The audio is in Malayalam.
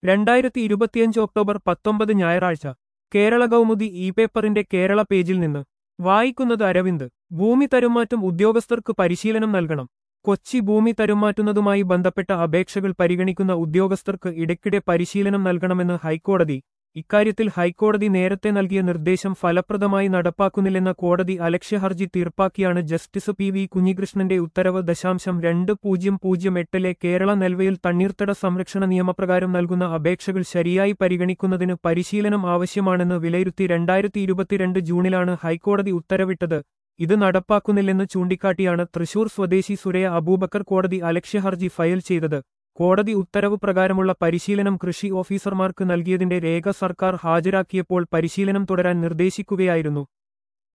രണ്ടായിരത്തി ഇരുപത്തിയഞ്ച് ഒക്ടോബർ പത്തൊമ്പത് ഞായറാഴ്ച കേരള കൗമുദി ഇ പേപ്പറിന്റെ കേരള പേജിൽ നിന്ന് വായിക്കുന്നത് അരവിന്ദ് ഭൂമി തരുമാറ്റം ഉദ്യോഗസ്ഥർക്ക് പരിശീലനം നൽകണം കൊച്ചി ഭൂമി തരുമാറ്റുന്നതുമായി ബന്ധപ്പെട്ട അപേക്ഷകൾ പരിഗണിക്കുന്ന ഉദ്യോഗസ്ഥർക്ക് ഇടയ്ക്കിടെ പരിശീലനം നൽകണമെന്ന് ഹൈക്കോടതി ഇക്കാര്യത്തിൽ ഹൈക്കോടതി നേരത്തെ നൽകിയ നിർദ്ദേശം ഫലപ്രദമായി നടപ്പാക്കുന്നില്ലെന്ന കോടതി അലക്ഷ്യ ഹർജി തീർപ്പാക്കിയാണ് ജസ്റ്റിസ് പി വി കുഞ്ഞികൃഷ്ണന്റെ ഉത്തരവ് ദശാംശം രണ്ട് പൂജ്യം പൂജ്യം എട്ടിലെ കേരള നെൽവയിൽ തണ്ണീർത്തട സംരക്ഷണ നിയമപ്രകാരം നൽകുന്ന അപേക്ഷകൾ ശരിയായി പരിഗണിക്കുന്നതിന് പരിശീലനം ആവശ്യമാണെന്ന് വിലയിരുത്തി രണ്ടായിരത്തി ഇരുപത്തിരണ്ട് ജൂണിലാണ് ഹൈക്കോടതി ഉത്തരവിട്ടത് ഇത് നടപ്പാക്കുന്നില്ലെന്ന് ചൂണ്ടിക്കാട്ടിയാണ് തൃശൂർ സ്വദേശി സുരയ അബൂബക്കർ കോടതി അലക്ഷ്യ ഹർജി ഫയൽ ചെയ്തത് കോടതി ഉത്തരവ് പ്രകാരമുള്ള പരിശീലനം കൃഷി ഓഫീസർമാർക്ക് നൽകിയതിന്റെ രേഖ സർക്കാർ ഹാജരാക്കിയപ്പോൾ പരിശീലനം തുടരാൻ നിർദ്ദേശിക്കുകയായിരുന്നു